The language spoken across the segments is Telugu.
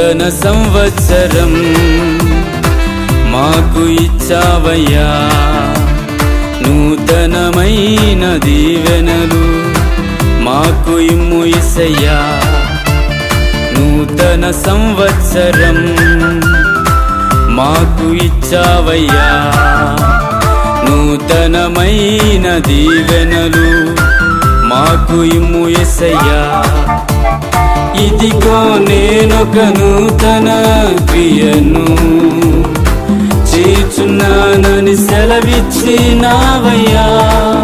నూతన సంవత్సరం మాకు ఇచ్చావయ్యా నూతనమైన దీవెనలు మాకు ఇమ్ము ఇసయ్యా నూతన సంవత్సరం మాకు ఇచ్చావయ్యా నూతనమైన దీవెనలు మాకు ఇమ్ము ఎసయ్యా ఇదిగో నేనొక నూతన క్రియను చేచున్నానని సెలవిచ్చినావయ్యా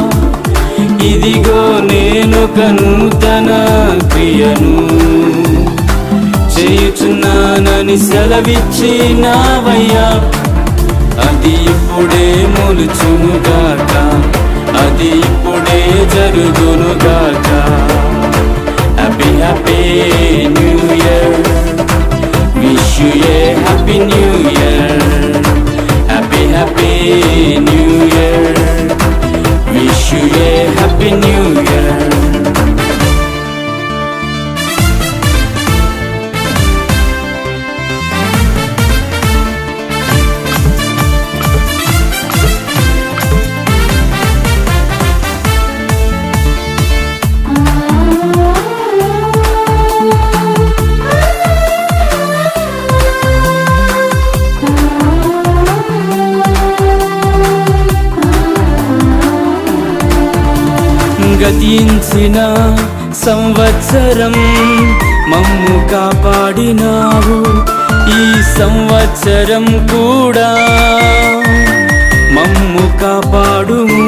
ఇదిగో నేనొక నూతన క్రియను చేయుచున్నానని సెలవిచ్చినావయ్యా అది ఇప్పుడే మొలుచునుగాక అది ఇప్పుడే జరుగునుగాక happy happy new year wish you a happy new year happy happy new year wish you a happy new year గతించిన సంవత్సరం మమ్ము కాపాడినావు ఈ సంవత్సరం కూడా మమ్ము కాపాడుము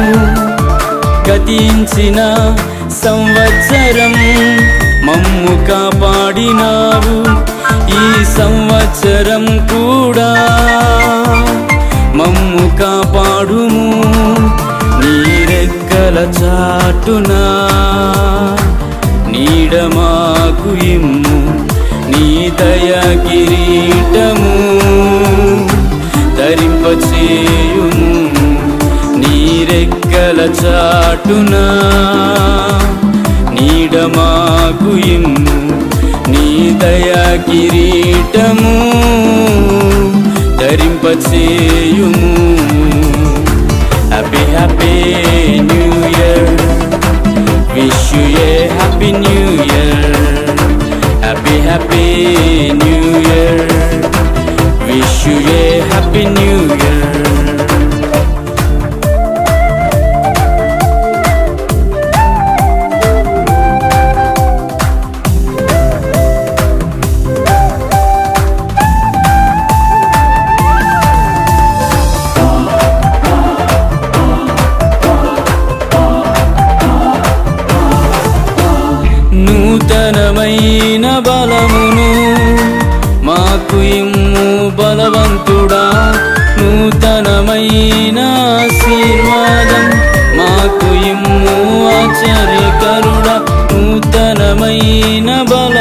గతించిన సంవత్సరం మమ్ము కాపాడినావు ఈ సంవత్సరం కూడా మమ్ము కాపాడుము నీరెక్కల చాటునా నీడమాకు ఇమ్ము నీ దయ కిరీటము ధరింపచేయుము నీరెక్కల చాటునా నీడమాకు ఇమ్ము నీ దయ కిరీటము ధరింపచేయుము happy happy new year wish you a happy new year happy happy new year wish you a happy new year నూతనమైన బలమును మాకు ఇమ్ము బలవంతుడా నూతనమైన ఆశీర్వాదం మాకు ఇమ్ము ఆశ్చర్యకరుడా నూతనమైన బల